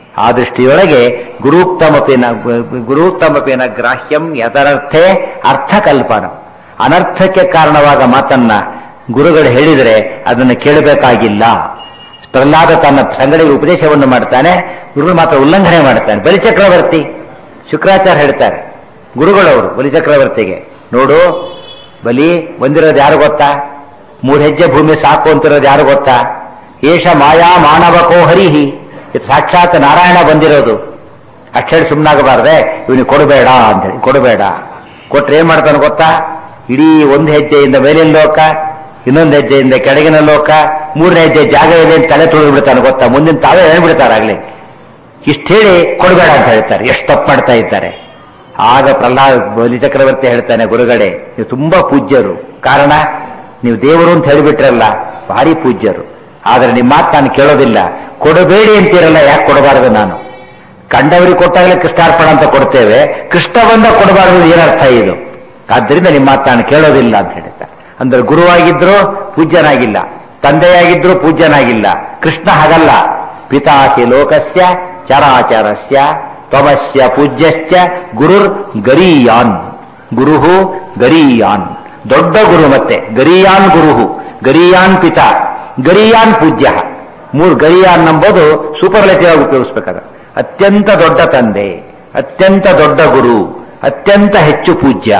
ಆ ದೃಷ್ಟಿಯೊಳಗೆ ಗುರುಕ್ತಮಪಿನ ಗುರುಕ್ತಮಪಿನ ಗ್ರಾಹ್ಯಂ ಯದರರ್ಥೆ ಅರ್ಥಕಲ್ಪನ ಅನರ್ಥಕ್ಕೆ ಕಾರಣವಾದ ಮಾತನ್ನ ಗುರುಗಳು ಹೇಳಿದರೆ ಅದನ್ನು ಕೇಳಬೇಕಾಗಿಲ್ಲ ಪ್ರಹ್ಲಾದ ತನ್ನ ಸಂಗಡಿಗೆ ಉಪದೇಶವನ್ನು ಮಾಡ್ತಾನೆ ಗುರುಗಳು ಮಾತ್ರ ಉಲ್ಲಂಘನೆ ಮಾಡ್ತಾನೆ ಬಲಿಚಕ್ರವರ್ತಿ ಶುಕ್ರಾಚಾರ್ಯ ಹೇಳ್ತಾರೆ ಗುರುಗಳವರು ಬಲಿಚಕ್ರವರ್ತಿಗೆ ನೋಡು ಬಲಿ ಬಂದಿರೋದು ಯಾರು ಗೊತ್ತಾ ಮೂರು ಹೆಜ್ಜೆ ಭೂಮಿ ಸಾಕು ಅಂತಿರೋದು ಯಾರು ಗೊತ್ತಾ ಏಷ ಮಾಯಾ ಮಾನವಕೋ ಹರಿಹಿ ಇದು ಸಾಕ್ಷಾತ್ ನಾರಾಯಣ ಬಂದಿರೋದು ಅಕ್ಷರ ಸುಮ್ಮನಾಗಬಾರ್ದೆ ಇವನಿಗೆ ಕೊಡಬೇಡ ಅಂತೇಳಿ ಕೊಡಬೇಡ ಕೊಟ್ರೆ ಏನ್ ಮಾಡ್ತಾನೆ ಗೊತ್ತಾ ಇಡೀ ಒಂದು ಹೆಜ್ಜೆಯಿಂದ ಮೇಲಿನ ಲೋಕ ಇನ್ನೊಂದು ಹೆಜ್ಜೆಯಿಂದ ಕೆಳಗಿನ ಲೋಕ ಮೂರನೇ ಹೆಜ್ಜೆ ಜಾಗ ಇದೆ ಅಂತ ತಲೆ ತುಳಿದು ಬಿಡ್ತಾನೆ ಗೊತ್ತಾ ಮುಂದಿನ ತಾವೇ ಹೇಳ್ಬಿಡ್ತಾರೆ ಆಗ್ಲಿ ಇಷ್ಟು ಹೇಳಿ ಕೊಡಬೇಡ ಅಂತ ಹೇಳ್ತಾರೆ ಎಷ್ಟು ತಪ್ಪು ಮಾಡ್ತಾ ಇದ್ದಾರೆ ಆಗ ಪ್ರಹ್ಲಾದ ಬಲಿ ಚಕ್ರವರ್ತಿ ಹೇಳ್ತಾನೆ ಗುರುಗಳೇ ನೀವು ತುಂಬಾ ಪೂಜ್ಯರು ಕಾರಣ ನೀವು ದೇವರು ಅಂತ ಹೇಳಿಬಿಟ್ರಲ್ಲ ಭಾರಿ ಪೂಜ್ಯರು ಆದ್ರೆ ನಿಮ್ಮ ಮಾತು ನಾನು ಕೇಳೋದಿಲ್ಲ ಕೊಡಬೇಡಿ ಅಂತೀರಲ್ಲ ಯಾಕೆ ಕೊಡಬಾರದು ನಾನು ಕಂಡವರಿಗೆ ಕೊಟ್ಟಾಗಲೇ ಕೃಷ್ಣಾರ್ಪಣ ಅಂತ ಕೊಡ್ತೇವೆ ಕೃಷ್ಣ ಬಂದ ಕೊಡಬಾರದು ಏನರ್ಥ ಇದು ಆದ್ದರಿಂದ ನಿಮ್ಮ ಮಾತು ನಾನು ಕೇಳೋದಿಲ್ಲ ಅಂತ ಹೇಳ್ತಾರೆ ಅಂದ್ರೆ ಗುರುವಾಗಿದ್ರು ಪೂಜ್ಯನಾಗಿಲ್ಲ ತಂದೆಯಾಗಿದ್ರು ಪೂಜ್ಯನಾಗಿಲ್ಲ ಕೃಷ್ಣ ಹಾಗಲ್ಲ ಪಿತಾಸಿ ಲೋಕಸ್ಯ ಚರಾಚರಸ್ಯ ತ್ವಮಸ್ಯ ಪೂಜ್ಯಶ್ಚ ಗುರುರ್ ಗರೀಯಾನ್ ಗುರುಹು ಗರೀಯಾನ್ ದೊಡ್ಡ ಗುರು ಮತ್ತೆ ಗರೀಯಾನ್ ಗುರುಹು ಗರೀಯಾನ್ ಪಿತಾ ಗರೀಯಾನ್ ಪೂಜ್ಯ ಮೂರು ಗರೀಯಾನ್ ಎಂಬುದು ಸೂಪರ್ಲೇಟಿವ್ ಆಗಿ ಉಪಯೋಗಿಸ್ಬೇಕಾದ್ರೆ ಅತ್ಯಂತ ದೊಡ್ಡ ತಂದೆ ಅತ್ಯಂತ ದೊಡ್ಡ ಗುರು ಅತ್ಯಂತ ಹೆಚ್ಚು ಪೂಜ್ಯ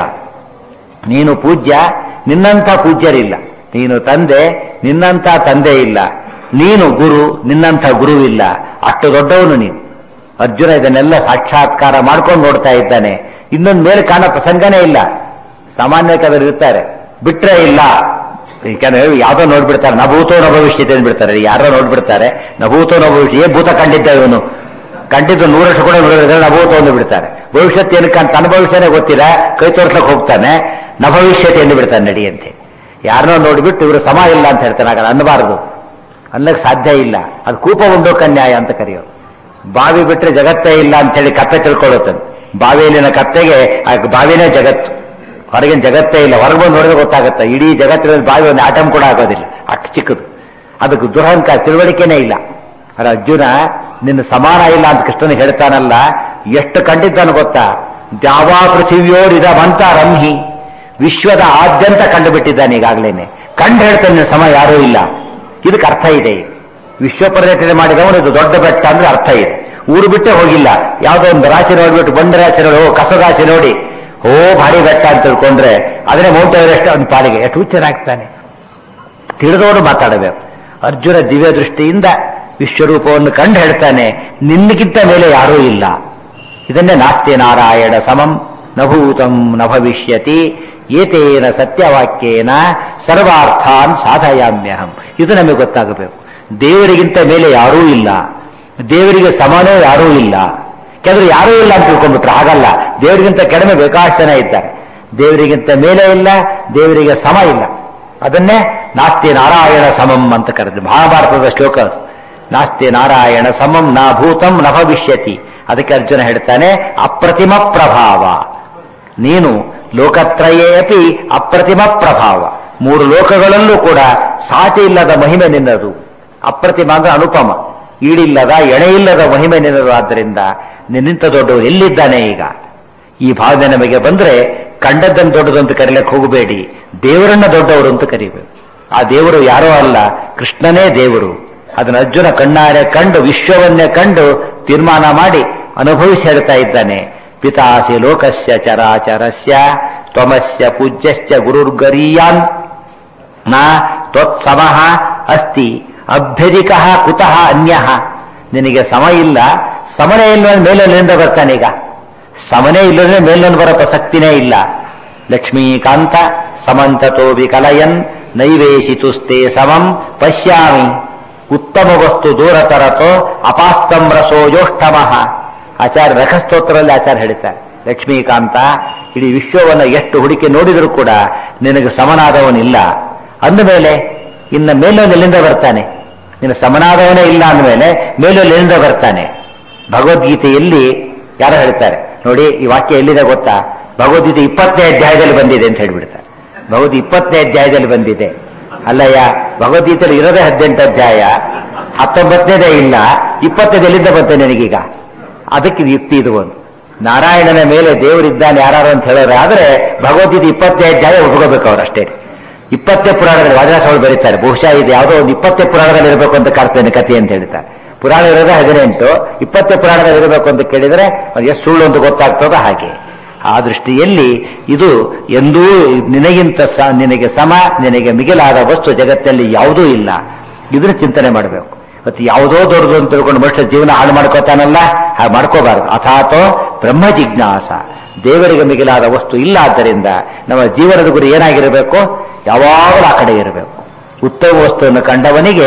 ನೀನು ಪೂಜ್ಯ ನಿನ್ನಂಥ ಪೂಜ್ಯರಿಲ್ಲ ನೀನು ತಂದೆ ನಿನ್ನಂಥ ತಂದೆ ಇಲ್ಲ ನೀನು ಗುರು ನಿನ್ನಂಥ ಗುರುವಿಲ್ಲ ಅಷ್ಟು ದೊಡ್ಡವನು ನೀನು ಅರ್ಜುನ ಇದನ್ನೆಲ್ಲ ಸಾಕ್ಷಾತ್ಕಾರ ಮಾಡ್ಕೊಂಡು ನೋಡ್ತಾ ಇದ್ದಾನೆ ಇನ್ನೊಂದು ಮೇಲೆ ಕಾಣೋ ಪ್ರಸಂಗನೇ ಇಲ್ಲ ಸಾಮಾನ್ಯ ಕವರು ಇರ್ತಾರೆ ಬಿಟ್ರೆ ಇಲ್ಲ ಯಾಕಂದ್ರೆ ಯಾವ್ದೋ ನೋಡ್ಬಿಡ್ತಾರೆ ನಭೂತೋ ನ ಭವಿಷ್ಯತೆ ಅಂದ್ಬಿಡ್ತಾರೆ ಯಾರೋ ನೋಡ್ಬಿಡ್ತಾರೆ ನಭೂತೋ ನ ಭವಿಷ್ಯ ಏ ಭೂತ ಕಂಡಿದ್ದ ಇವನು ಕಂಡಿದ್ದು ನೂರಷ್ಟು ಕೂಡ ನೋಡಿದ್ರೆ ನಭೂತ ಒಂದು ಬಿಡ್ತಾರೆ ಭವಿಷ್ಯತ್ ಏನಕ್ಕೆ ಅಂತ ತನ್ನ ಭವಿಷ್ಯನೇ ಗೊತ್ತಿಲ್ಲ ಕೈ ತೋರ್ಸಕ್ ಹೋಗ್ತಾನೆ ನ ಭವಿಷ್ಯತೆ ಎಂದು ಬಿಡ್ತಾನೆ ನಡಿಯಂತೆ ಯಾರನ್ನೋ ನೋಡ್ಬಿಟ್ಟು ಇವರು ಸಮ ಇಲ್ಲ ಅಂತ ಹೇಳ್ತಾನೆ ಆಗ ಅನ್ನಬಾರದು ಅನ್ನಕ್ಕೆ ಸಾಧ್ಯ ಇಲ್ಲ ಅದು ಕೂಪ ಉಂಡೋ ಕನ್ಯಾಯ ಅಂತ ಕರೆಯೋದು ಬಾವಿ ಬಿಟ್ರೆ ಜಗತ್ತೇ ಇಲ್ಲ ಅಂತ ಹೇಳಿ ಕತ್ತೆ ತಿಳ್ಕೊಳ್ಳುತ್ತಾನೆ ಬಾವಿಯಲ್ಲಿನ ಕತ್ತೆಗೆ ಆ ಬಾವಿನೇ ಜಗತ್ತು ಹೊರಗಿನ ಜಗತ್ತೇ ಇಲ್ಲ ಹೊರಗೆ ಬಂದು ನೋಡಿದ್ರೆ ಗೊತ್ತಾಗುತ್ತೆ ಇಡೀ ಜಗತ್ತಿನಲ್ಲಿ ಬಾವಿ ಒಂದು ಆಟಮ್ ಕೂಡ ಆಗೋದಿಲ್ಲ ಅಷ್ಟು ಚಿಕ್ಕದು ಅದಕ್ಕೆ ದುರಹಂಕಾರ ತಿಳುವಳಿಕೆನೇ ಇಲ್ಲ ಅಲ್ಲ ಅರ್ಜುನ ನಿನ್ನ ಸಮಾನ ಇಲ್ಲ ಅಂತ ಕೃಷ್ಣನ ಹೇಳ್ತಾನಲ್ಲ ಎಷ್ಟು ಕಂಡಿದ್ದಾನು ಗೊತ್ತಾ ದ್ಯಾವಾ ಪೃಥಿವಿಯೋರಿದ ಮಂತ ರಂಹಿ ವಿಶ್ವದ ಆದ್ಯಂತ ಕಂಡು ಬಿಟ್ಟಿದ್ದಾನೆ ಈಗಾಗಲೇನೆ ಕಂಡು ಹೇಳ್ತಾನೆ ನಿನ್ನ ಸಮ ಯಾರೂ ಇಲ್ಲ ಇದಕ್ಕೆ ಅರ್ಥ ಇದೆ ವಿಶ್ವ ಪರ್ಯಟನೆ ಮಾಡಿದವನು ಇದು ದೊಡ್ಡ ಬೆಟ್ಟ ಅಂದ್ರೆ ಅರ್ಥ ಇದೆ ಊರು ಬಿಟ್ಟೇ ಹೋಗಿಲ್ಲ ಯಾವುದೋ ಒಂದು ರಾಶಿ ನೋಡ್ಬಿಟ್ಟು ಬಂಡ ರಾಶಿ ನೋಡಿ ಓ ಕಸ ರಾಶಿ ನೋಡಿ ಓ ಭಾರಿ ಬೆಟ್ಟ ಅಂತ ತಿಳ್ಕೊಂಡ್ರೆ ಅದನ್ನೇ ಮೌಂಟ್ ಎವರೆಸ್ಟ್ ಅವನ ಪಾಲಿಗೆ ಎಷ್ಟು ಹುಚ್ಚನಾಗ್ತಾನೆ ತಿಳಿದವನು ಮಾತಾಡಬೇಕು ಅರ್ಜುನ ದಿವ್ಯ ದೃಷ್ಟಿಯಿಂದ ವಿಶ್ವರೂಪವನ್ನು ಕಂಡು ಹೇಳ್ತಾನೆ ನಿನ್ನಗಿಂತ ಮೇಲೆ ಯಾರೂ ಇಲ್ಲ ಇದನ್ನೇ ನಾಸ್ತಿ ನಾರಾಯಣ ಸಮಂ ನಭೂತಂ ನ ಭವಿಷ್ಯತಿ ಏತೇನ ಸತ್ಯವಾಕ್ಯೇನ ಸರ್ವಾರ್ಥಾನ್ ಸಾಧಯಾಮ್ಯಹಂ ಇದು ನಮಗೆ ಗೊತ್ತಾಗಬೇಕು ದೇವರಿಗಿಂತ ಮೇಲೆ ಯಾರೂ ಇಲ್ಲ ದೇವರಿಗೆ ಸಮಾನೋ ಯಾರೂ ಇಲ್ಲ ಕೆಲವರು ಯಾರೂ ಇಲ್ಲ ಅಂತ ತಿಳ್ಕೊಂಡ್ಬಿಟ್ರೆ ಹಾಗಲ್ಲ ದೇವರಿಗಿಂತ ಕಡಿಮೆ ಬೇಕಾಷ್ಟು ಜನ ಇದ್ದಾರೆ ದೇವರಿಗಿಂತ ಮೇಲೆ ಇಲ್ಲ ದೇವರಿಗೆ ಸಮ ಇಲ್ಲ ಅದನ್ನೇ ನಾಸ್ತಿ ನಾರಾಯಣ ಸಮಂ ಅಂತ ಕರೆದು ಮಹಾಭಾರತದ ಶ್ಲೋಕ ಅದು. ನಾಸ್ತಿ ನಾರಾಯಣ ಸಮಂ ನಾ ಭೂತಂ ನ ಭವಿಷ್ಯತಿ ಅದಕ್ಕೆ ಅರ್ಜುನ ಹೇಳ್ತಾನೆ ಅಪ್ರತಿಮ ಪ್ರಭಾವ ನೀನು ಲೋಕತ್ರಯೇ ಅಪಿ ಅಪ್ರತಿಮ ಪ್ರಭಾವ ಮೂರು ಲೋಕಗಳಲ್ಲೂ ಕೂಡ ಸಾಟಿ ಇಲ್ಲದ ಮಹಿಮೆ ನಿನ್ನದು ಅಪ್ರತಿಮ ಅಂದ್ರೆ ಅನುಪಮ ಈಡಿಲ್ಲದ ಎಣೆಯಿಲ್ಲದ ಮಹಿಮೆ ನಿನ್ನದು ಆದ್ದರಿಂದ ನಿನ್ನಿಂತ ದೊಡ್ಡವರು ಎಲ್ಲಿದ್ದಾನೆ ಈಗ ಈ ಭಾವನೆ ನಮಗೆ ಬಂದ್ರೆ ಕಂಡದ್ದನ್ನು ದೊಡ್ಡದು ಅಂತ ಕರೀಲಕ್ಕೆ ಹೋಗಬೇಡಿ ದೇವರನ್ನ ದೊಡ್ಡವರು ಅಂತ ಕರಿಬೇಕು ಆ ದೇವರು ಯಾರೋ ಅಲ್ಲ ಕೃಷ್ಣನೇ ದೇವರು ಅದನ್ನ ಅರ್ಜುನ ಕಣ್ಣಾರೆ ಕಂಡು ವಿಶ್ವವನ್ನೇ ಕಂಡು ತೀರ್ಮಾನ ಮಾಡಿ ಅನುಭವಿಸಿ ಹೇಳ್ತಾ ಇದ್ದಾನೆ ಪಿತಾಸಿ ಲೋಕಸ್ಯ ಚರಾಚರಸ್ಯ ತ್ವಮಸ್ಯ ಪೂಜ್ಯಶ್ಚ ಗುರುರ್ಗರೀಯಾನ್ ನಾ ತ್ವತ್ಸಮಃ ಅಸ್ತಿ ಅಭ್ಯಧಿಕ ಕುತಃ ಅನ್ಯ ನಿನಗೆ ಸಮ ಇಲ್ಲ ಸಮನೇ ಇಲ್ಲ ಮೇಲಲ್ಲಿಂದ ಬರ್ತಾನೆ ಈಗ ಸಮನೇ ಇಲ್ಲದ್ರೆ ಮೇಲನ್ನು ಬರೋ ಪ್ರಸಕ್ತಿನೇ ಇಲ್ಲ ಲಕ್ಷ್ಮೀಕಾಂತ ಸಮಂತತೋ ವಿಕಲಯನ್ ನೈವೇಶಿತುಸ್ತೆ ಸಮಂ ಪಶ್ಯಾಮಿ ಉತ್ತಮ ವಸ್ತು ದೂರತರತೋ ಅಪಾಸ್ತಂ ರಸೋ ಯೋಷ್ಟಮಃ ಆಚಾರ್ಯ ರಖಸ್ತೋತ್ರದಲ್ಲಿ ಆಚಾರ್ಯ ಹೇಳ್ತಾರೆ ಲಕ್ಷ್ಮೀಕಾಂತ ಇಡೀ ವಿಶ್ವವನ್ನು ಎಷ್ಟು ಹುಡುಕಿ ನೋಡಿದರೂ ಕೂಡ ನಿನಗೆ ಸಮನಾದವನಿಲ್ಲ ಅಂದಮೇಲೆ ಇನ್ನ ಮೇಲೊಂದು ಎಲ್ಲಿಂದ ಬರ್ತಾನೆ ನಿನ್ನ ಸಮನಾದವನೇ ಇಲ್ಲ ಅಂದಮೇಲೆ ಮೇಲೊಂದು ಎಲ್ಲಿಂದ ಬರ್ತಾನೆ ಭಗವದ್ಗೀತೆಯಲ್ಲಿ ಯಾರು ಹೇಳ್ತಾರೆ ನೋಡಿ ಈ ವಾಕ್ಯ ಎಲ್ಲಿದೆ ಗೊತ್ತಾ ಭಗವದ್ಗೀತೆ ಇಪ್ಪತ್ತನೇ ಅಧ್ಯಾಯದಲ್ಲಿ ಬಂದಿದೆ ಅಂತ ಹೇಳ್ಬಿಡ್ತಾರೆ ಭಗವದ್ ಇಪ್ಪತ್ತನೇ ಅಧ್ಯಾಯದಲ್ಲಿ ಬಂದಿದೆ ಅಲ್ಲಯ್ಯ ಭಗವದ್ಗೀತೆಯಲ್ಲಿ ಇರೋದೇ ಹದಿನೆಂಟು ಅಧ್ಯಾಯ ಹತ್ತೊಂಬತ್ತನೇದೇ ಇಲ್ಲ ಇಪ್ಪತ್ತೈದು ಎಲ್ಲಿಂದ ಬಂತೆ ನನಗೀಗ ಅದಕ್ಕೆ ಇದು ಯುಕ್ತಿ ಇದು ಒಂದು ನಾರಾಯಣನ ಮೇಲೆ ದೇವರಿದ್ದಾನೆ ಯಾರು ಅಂತ ಹೇಳಿದ್ರೆ ಆದ್ರೆ ಭಗವದ್ಗೀತೆ ಇಪ್ಪತ್ತೇ ಅಧ್ಯಾಯ ಒಪ್ಕೋಬೇಕು ಅವ್ರು ಅಷ್ಟೇ ಇಪ್ಪತ್ತೇ ಪುರಾಣದಲ್ಲಿ ವಾದಿರಾಸಗಳು ಬರೀತಾರೆ ಬಹುಶಃ ಇದು ಯಾವುದೋ ಒಂದು ಇಪ್ಪತ್ತೇ ಪುರಾಣದಲ್ಲಿ ಇರಬೇಕು ಅಂತ ಕಾಡ್ತೇನೆ ಕಥೆ ಅಂತ ಹೇಳ್ತಾರೆ ಪುರಾಣ ಇರೋದೇ ಹದಿನೆಂಟು ಇಪ್ಪತ್ತೇ ಪುರಾಣದಲ್ಲಿ ಇರಬೇಕು ಅಂತ ಕೇಳಿದ್ರೆ ಅದು ಎಷ್ಟು ಸುಳ್ಳು ಅಂತ ಗೊತ್ತಾಗ್ತದೋ ಹಾಗೆ ಆ ದೃಷ್ಟಿಯಲ್ಲಿ ಇದು ಎಂದೂ ನಿನಗಿಂತ ಸ- ನಿನಗೆ ಸಮ ನಿನಗೆ ಮಿಗಿಲಾದ ವಸ್ತು ಜಗತ್ತಲ್ಲಿ ಯಾವುದೂ ಇಲ್ಲ ಇದನ್ನ ಚಿಂತನೆ ಮಾಡಬೇಕು ಮತ್ತೆ ಯಾವುದೋ ದೊಡ್ಡದು ಅಂತ ತಿಳ್ಕೊಂಡು ಮನುಷ್ಯ ಜೀವನ ಹಾಳು ಮಾಡ್ಕೋತಾನಲ್ಲ ಹಾಗೆ ಮಾಡ್ಕೋಬಾರದು ಅಥಾತೋ ಬ್ರಹ್ಮ ಜಿಜ್ಞಾಸ ದೇವರಿಗೆ ಮಿಗಿಲಾದ ವಸ್ತು ಇಲ್ಲ ಆದ್ದರಿಂದ ನಮ್ಮ ಜೀವನದ ಗುರಿ ಏನಾಗಿರಬೇಕು ಯಾವಾಗಲೂ ಆ ಕಡೆ ಇರಬೇಕು ಉತ್ತಮ ವಸ್ತುವನ್ನು ಕಂಡವನಿಗೆ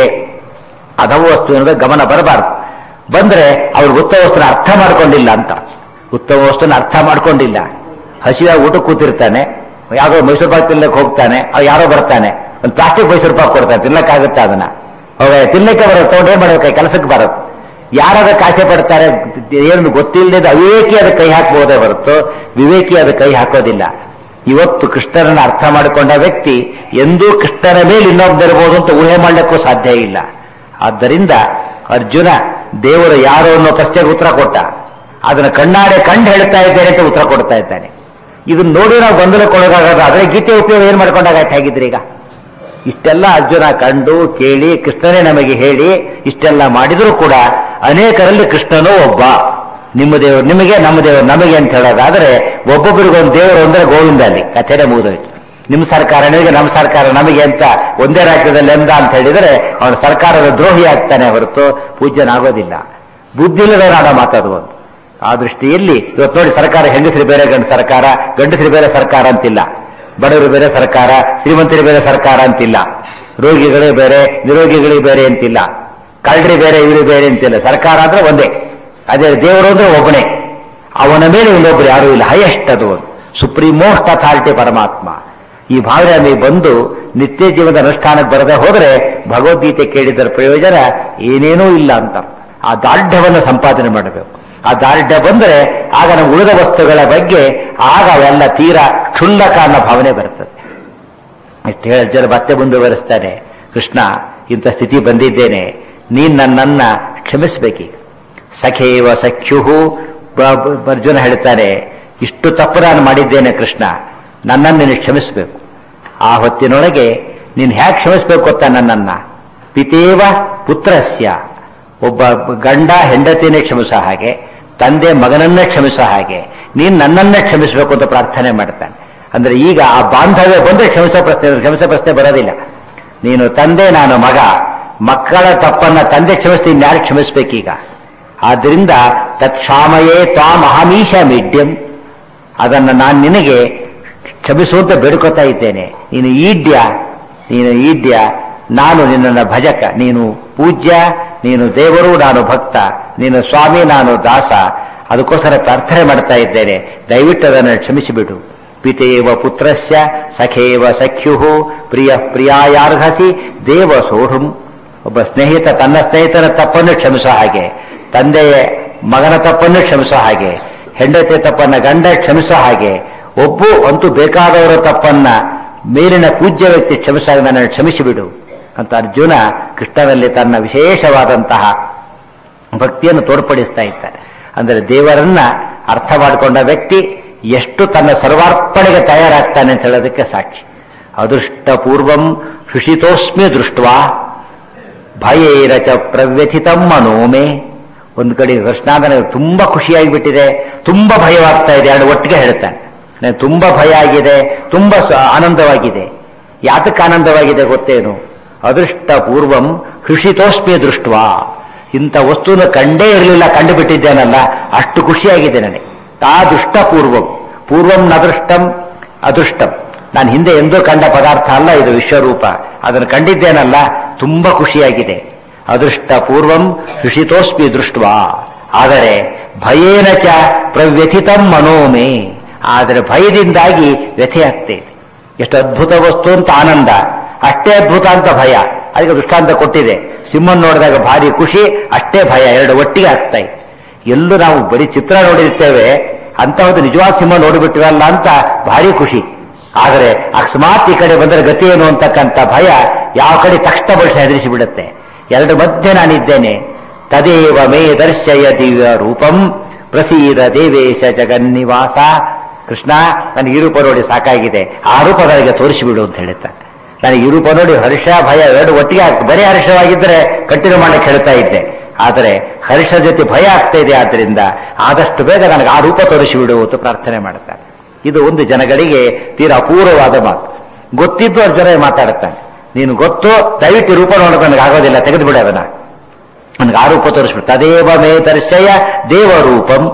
ಅಧವ ವಸ್ತುವಿನ ಗಮನ ಬರಬಾರದು ಬಂದ್ರೆ ಅವ್ರು ಉತ್ತಮ ವಸ್ತುನ ಅರ್ಥ ಮಾಡ್ಕೊಂಡಿಲ್ಲ ಅಂತ ಉತ್ತಮ ವಸ್ತುನ ಅರ್ಥ ಮಾಡ್ಕೊಂಡಿಲ್ಲ ಹಸಿವಾಗಿ ಊಟ ಕೂತಿರ್ತಾನೆ ಯಾವುದೋ ಮೈಸೂರು ಪಾಕ್ ತಿನ್ನಕ್ಕೆ ಹೋಗ್ತಾನೆ ಅವ್ ಯಾರೋ ಬರ್ತಾನೆ ಒಂದು ಪ್ಲಾಸ್ಟಿಕ್ ಮೈಸೂರು ಪಾಕ್ ಕೊಡ್ತಾನೆ ತಿನ್ನಕ್ಕಾಗುತ್ತೆ ಅದನ್ನ ಅವಾಗ ತಿನ್ನಕ್ಕೆ ಬರುತ್ತೆ ತಗೊಂಡು ಏನ್ ಮಾಡ್ಬೇಕು ಕೆಲಸಕ್ಕೆ ಬರುತ್ತೆ ಯಾರದಕ್ಕೆ ಆಸೆ ಪಡ್ತಾರೆ ಏನು ಗೊತ್ತಿಲ್ಲದೆ ಅವಿವೇಕಿ ಅದ ಕೈ ಹಾಕಬಹುದೇ ಹೊರತು ವಿವೇಕಿ ಅದ ಕೈ ಹಾಕೋದಿಲ್ಲ ಇವತ್ತು ಕೃಷ್ಣರನ್ನ ಅರ್ಥ ಮಾಡಿಕೊಂಡ ವ್ಯಕ್ತಿ ಎಂದೂ ಕೃಷ್ಣನ ಮೇಲೆ ಇನ್ನೊಬ್ಬರಿರ್ಬೋದು ಅಂತ ಊಹೆ ಮಾಡಲಿಕ್ಕೂ ಸಾಧ್ಯ ಇಲ್ಲ ಆದ್ದರಿಂದ ಅರ್ಜುನ ದೇವರು ಯಾರು ಅನ್ನೋ ಪ್ರಶ್ನೆಗೆ ಉತ್ತರ ಕೊಟ್ಟ ಅದನ್ನ ಕಣ್ಣಾರೆ ಕಂಡು ಹೇಳ್ತಾ ಇದ್ದೇನೆ ಅಂತ ಉತ್ತರ ಕೊಡ್ತಾ ಇದ್ದಾನೆ ಇದನ್ನ ನೋಡಿ ನಾವು ಗೊಂದಲಕ್ಕೊಳಗಾಗದ ಅದೇ ಗೀತೆ ಉಪಯೋಗ ಏನ್ ಮಾಡ್ಕೊಂಡಾಗಾಯ್ತು ಹೇಗಿದ್ರಿ ಈಗ ಇಷ್ಟೆಲ್ಲ ಅರ್ಜುನ ಕಂಡು ಕೇಳಿ ಕೃಷ್ಣನೇ ನಮಗೆ ಹೇಳಿ ಇಷ್ಟೆಲ್ಲ ಮಾಡಿದರೂ ಕೂಡ ಅನೇಕರಲ್ಲಿ ಕೃಷ್ಣನೂ ಒಬ್ಬ ನಿಮ್ಮ ದೇವರು ನಿಮಗೆ ನಮ್ಮ ದೇವರು ನಮಗೆ ಅಂತ ಹೇಳೋದಾದ್ರೆ ಒಬ್ಬೊಬ್ಬರಿಗೊಂದು ದೇವರು ಅಂದ್ರೆ ಗೋವಿಂದ ಅಲ್ಲಿ ಕಥೆನೇ ಮುಗಿದೋಯ್ತು ನಿಮ್ಮ ಸರ್ಕಾರ ನಿಮಗೆ ನಮ್ಮ ಸರ್ಕಾರ ನಮಗೆ ಅಂತ ಒಂದೇ ರಾಜ್ಯದಲ್ಲಿ ಎಂದ ಅಂತ ಹೇಳಿದರೆ ಅವನ ಸರ್ಕಾರದ ದ್ರೋಹಿ ಆಗ್ತಾನೆ ಹೊರತು ಪೂಜ್ಯನಾಗೋದಿಲ್ಲ ಬುದ್ಧಿಲ್ಲದವನಾದ ಮಾತಾದು ಒಂದು ಆ ದೃಷ್ಟಿಯಲ್ಲಿ ಇವತ್ತು ನೋಡಿ ಸರ್ಕಾರ ಹೆಂಗಸರು ಬೇರೆ ಗಂಡ ಸರ್ಕಾರ ಗಂಡಸರು ಬೇರೆ ಸರ್ಕಾರ ಅಂತಿಲ್ಲ ಬಡವರು ಬೇರೆ ಸರ್ಕಾರ ಶ್ರೀಮಂತರು ಬೇರೆ ಸರ್ಕಾರ ಅಂತಿಲ್ಲ ರೋಗಿಗಳೇ ಬೇರೆ ನಿರೋಗಿಗಳಿಗೆ ಬೇರೆ ಅಂತಿಲ್ಲ ಕಳ್ಳರಿ ಬೇರೆ ಇವರು ಬೇರೆ ಅಂತಿಲ್ಲ ಸರ್ಕಾರ ಅಂದ್ರೆ ಒಂದೇ ಅದೇ ದೇವರು ಅಂದ್ರೆ ಒಬ್ಬನೇ ಅವನ ಮೇಲೆ ಇನ್ನೊಬ್ರು ಯಾರೂ ಇಲ್ಲ ಹೈಯೆಸ್ಟ್ ಅದು ಒಂದು ಸುಪ್ರೀಂ ಮೋಸ್ಟ್ ಅಥಾರಿಟಿ ಪರಮಾತ್ಮ ಈ ಭಾವನೆ ನಮಗೆ ಬಂದು ನಿತ್ಯ ಜೀವನದ ಅನುಷ್ಠಾನಕ್ಕೆ ಬರದೆ ಹೋದ್ರೆ ಭಗವದ್ಗೀತೆ ಕೇಳಿದರ ಪ್ರಯೋಜನ ಏನೇನೂ ಇಲ್ಲ ಅಂತ ಆ ದಾರ್ಢ್ಯವನ್ನು ಸಂಪಾದನೆ ಮಾಡಬೇಕು ಆ ದಾರ್ಢ್ಯ ಬಂದ್ರೆ ಆಗ ನಮ್ಮ ಉಳಿದ ವಸ್ತುಗಳ ಬಗ್ಗೆ ಆಗ ಅವೆಲ್ಲ ತೀರಾ ಕ್ಷುಲ್ಲಕ ಅನ್ನೋ ಭಾವನೆ ಬರ್ತದೆ ಇಷ್ಟು ಹೇಳಿ ಜನ ಮತ್ತೆ ಮುಂದುವರಿಸ್ತಾನೆ ಕೃಷ್ಣ ಇಂಥ ಸ್ಥಿತಿ ಬಂದಿದ್ದೇನೆ ನೀನ್ ನನ್ನನ್ನ ಕ್ಷಮಿಸ್ಬೇಕೀಗ ಸಖೇವ ಸಖ್ಯುಹು ಬ- ಬ- ಅರ್ಜುನ ಹೇಳ್ತಾರೆ ಇಷ್ಟು ತಪ್ಪು ನಾನು ಮಾಡಿದ್ದೇನೆ ಕೃಷ್ಣ ನನ್ನನ್ನು ನೀನು ಕ್ಷಮಿಸಬೇಕು ಆ ಹೊತ್ತಿನೊಳಗೆ ನೀನು ಹೇಗೆ ಕ್ಷಮಿಸ್ಬೇಕು ಗೊತ್ತಾ ನನ್ನನ್ನ ಪಿತೇವ ಪುತ್ರಸ್ಯ ಒಬ್ಬ ಗಂಡ ಹೆಂಡತಿನೇ ಕ್ಷಮಿಸೋ ಹಾಗೆ ತಂದೆ ಮಗನನ್ನೇ ಕ್ಷಮಿಸೋ ಹಾಗೆ ನೀನು ನನ್ನನ್ನೇ ಕ್ಷಮಿಸಬೇಕು ಅಂತ ಪ್ರಾರ್ಥನೆ ಮಾಡ್ತಾನೆ ಅಂದ್ರೆ ಈಗ ಆ ಬಾಂಧವ್ಯ ಬಂದ್ರೆ ಕ್ಷಮಿಸೋ ಪ್ರಶ್ನೆ ಕ್ಷಮಿಸೋ ಪ್ರಶ್ನೆ ಬರೋದಿಲ್ಲ ನೀನು ತಂದೆ ನಾನು ಮಗ ಮಕ್ಕಳ ತಪ್ಪನ್ನ ತಂದೆ ಕ್ಷಮಿಸ್ತೀನಿ ಯಾರು ಕ್ಷಮಿಸ್ಬೇಕೀಗ ಆದ್ರಿಂದ ತತ್ಕ್ಷಾಮಯೇ ತ್ವಾಂ ಅಹಮೀಶ ಮೀಡ್ಯಂ ಅದನ್ನ ನಾನು ನಿನಗೆ ಕ್ಷಮಿಸುವಂತ ಬೇಡ್ಕೋತಾ ಇದ್ದೇನೆ ನೀನು ಈಡ್ಯ ನೀನು ಈಡ್ಯ ನಾನು ನಿನ್ನ ಭಜಕ ನೀನು ಪೂಜ್ಯ ನೀನು ದೇವರು ನಾನು ಭಕ್ತ ನೀನು ಸ್ವಾಮಿ ನಾನು ದಾಸ ಅದಕ್ಕೋಸ್ಕರ ಪ್ರಾರ್ಥನೆ ಮಾಡ್ತಾ ಇದ್ದೇನೆ ದಯವಿಟ್ಟು ಅದನ್ನು ಕ್ಷಮಿಸಿಬಿಡು ಪಿತೇವ ಪುತ್ರಸ್ಯ ಸಖೇವ ಸಖ್ಯು ಪ್ರಿಯ ಪ್ರಿಯಾಯಾರ್ಹಸಿ ದೇವ ಸೋಢುಂ ಒಬ್ಬ ಸ್ನೇಹಿತ ತನ್ನ ಸ್ನೇಹಿತನ ತಪ್ಪನ್ನು ಕ್ಷಮಿಸೋ ಹಾಗೆ ತಂದೆಯ ಮಗನ ತಪ್ಪನ್ನು ಕ್ಷಮಿಸೋ ಹಾಗೆ ಹೆಂಡತಿ ತಪ್ಪನ್ನ ಗಂಡ ಕ್ಷಮಿಸೋ ಹಾಗೆ ಒಬ್ಬು ಅಂತೂ ಬೇಕಾದವರ ತಪ್ಪನ್ನ ಮೇಲಿನ ಪೂಜ್ಯ ವ್ಯಕ್ತಿ ಕ್ಷಮಿಸಾಗ ನನ್ನನ್ನು ಕ್ಷಮಿಸಿಬಿಡು ಅಂತ ಅರ್ಜುನ ಕೃಷ್ಣನಲ್ಲಿ ತನ್ನ ವಿಶೇಷವಾದಂತಹ ಭಕ್ತಿಯನ್ನು ತೋರ್ಪಡಿಸ್ತಾ ಇದ್ದಾರೆ ಅಂದರೆ ದೇವರನ್ನ ಅರ್ಥ ಮಾಡಿಕೊಂಡ ವ್ಯಕ್ತಿ ಎಷ್ಟು ತನ್ನ ಸರ್ವಾರ್ಪಣೆಗೆ ತಯಾರಾಗ್ತಾನೆ ಅಂತ ಹೇಳೋದಕ್ಕೆ ಸಾಕ್ಷಿ ಅದೃಷ್ಟ ಪೂರ್ವಂ ಶುಷಿತೋಸ್ಮಿ ದೃಷ್ಟ್ವಾ ಭಯೇರಚ ಪ್ರವ್ಯಥಿತಂ ಮನೋಮೆ ಒಂದು ಕಡೆ ಕೃಷ್ಣ ನನಗೆ ತುಂಬಾ ಖುಷಿಯಾಗಿಬಿಟ್ಟಿದೆ ತುಂಬಾ ಭಯವಾಗ್ತಾ ಇದೆ ಎರಡು ಒಟ್ಟಿಗೆ ಹೇಳ್ತಾನೆ ನನಗೆ ತುಂಬಾ ಭಯ ಆಗಿದೆ ತುಂಬಾ ಸ- ಆನಂದವಾಗಿದೆ ಯಾತಕ್ಕೆ ಆನಂದವಾಗಿದೆ ಗೊತ್ತೇನು ಅದೃಷ್ಟ ಪೂರ್ವಂ ಹೃಷಿತೋಸ್ಮಿ ದೃಷ್ಟ್ವಾ ಇಂಥ ವಸ್ತುವನ್ನು ಕಂಡೇ ಇರಲಿಲ್ಲ ಕಂಡು ಬಿಟ್ಟಿದ್ದೇನಲ್ಲ ಅಷ್ಟು ಖುಷಿಯಾಗಿದೆ ನನಗೆ ತಾ ದುಷ್ಟ ಪೂರ್ವಂ ಪೂರ್ವಂ ನದೃಷ್ಟಂ ಅದೃಷ್ಟಂ ನಾನು ಹಿಂದೆ ಎಂದೂ ಕಂಡ ಪದಾರ್ಥ ಅಲ್ಲ ಇದು ವಿಶ್ವರೂಪ ಅದನ್ನು ಕಂಡಿದ್ದೇನಲ್ಲ ತುಂಬಾ ಖುಷಿಯಾಗಿದೆ ಅದೃಷ್ಟ ಪೂರ್ವಂ ಹೃಷಿತೋಸ್ಮಿ ದೃಷ್ಟ್ವಾ ಆದರೆ ಭಯೇನ ಚ ಪ್ರವ್ಯಥಿತಂ ಮನೋಮೇ ಆದರೆ ಭಯದಿಂದಾಗಿ ವ್ಯಥೆ ಆಗ್ತೇನೆ ಎಷ್ಟು ಅದ್ಭುತ ವಸ್ತು ಅಂತ ಆನಂದ ಅಷ್ಟೇ ಅದ್ಭುತ ಅಂತ ಭಯ ಅದಕ್ಕೆ ದೃಷ್ಟಾಂತ ಕೊಟ್ಟಿದೆ ಸಿಂಹನ್ ನೋಡಿದಾಗ ಭಾರಿ ಖುಷಿ ಅಷ್ಟೇ ಭಯ ಎರಡು ಒಟ್ಟಿಗೆ ಆಗ್ತಾ ಇದೆ ಎಲ್ಲೂ ನಾವು ಬರೀ ಚಿತ್ರ ನೋಡಿರ್ತೇವೆ ಅಂತಹದ್ದು ನಿಜವಾದ ಸಿಂಹ ನೋಡಿಬಿಟ್ಟಿವಲ್ಲ ಅಂತ ಭಾರಿ ಖುಷಿ ಆದರೆ ಅಕಸ್ಮಾತ್ ಈ ಕಡೆ ಬಂದರೆ ಗತಿ ಏನು ಅಂತಕ್ಕಂಥ ಭಯ ಯಾವ ಕಡೆ ತಕ್ಷಣ ಬಳಸಿ ಹೆದರಿಸಿ ಬಿಡುತ್ತೆ ಎರಡು ಮಧ್ಯೆ ನಾನಿದ್ದೇನೆ ತದೇವ ಮೇ ದರ್ಶಯ ದಿವ್ಯ ರೂಪಂ ಪ್ರಸೀದ ದೇವೇಶ ಜಗನ್ನಿವಾಸ ಕೃಷ್ಣ ನನಗೆ ಈ ರೂಪ ನೋಡಿ ಸಾಕಾಗಿದೆ ಆ ರೂಪ ನನಗೆ ತೋರಿಸಿಬಿಡು ಅಂತ ಹೇಳ್ತಾನೆ ನನಗೆ ಈ ರೂಪ ನೋಡಿ ಹರ್ಷ ಭಯ ಎರಡು ಒಟ್ಟಿಗೆ ಆಗ್ತದೆ ಬರೀ ಹರ್ಷವಾಗಿದ್ದರೆ ಕಂಟಿನ್ಯೂ ಮಾಡಕ್ಕೆ ಹೇಳ್ತಾ ಇದ್ದೆ ಆದರೆ ಹರ್ಷ ಜೊತೆ ಭಯ ಆಗ್ತಾ ಇದೆ ಆದ್ದರಿಂದ ಆದಷ್ಟು ಬೇಗ ನನಗೆ ಆ ರೂಪ ತೋರಿಸಿಬಿಡು ಅಂತ ಪ್ರಾರ್ಥನೆ ಮಾಡ್ತಾನೆ ಇದು ಒಂದು ಜನಗಳಿಗೆ ತೀರಾ ಅಪೂರ್ವವಾದ ಮಾತು ಗೊತ್ತಿದ್ದು ಅರ್ಜುನ ಮಾತಾಡುತ್ತಾನೆ ನೀನು ಗೊತ್ತು ದಯವಿಟ್ಟು ಈ ರೂಪ ನೋಡೋದು ನನಗೆ ಆಗೋದಿಲ್ಲ ತೆಗೆದು ಬಿಡ ಅದನ್ನ ನನಗೆ ಆ ರೂಪ ತೋರಿಸ್ಬಿಡು ತದೇವ ಮೇ ದರ್ಶಯ ದೇವರೂಪಂ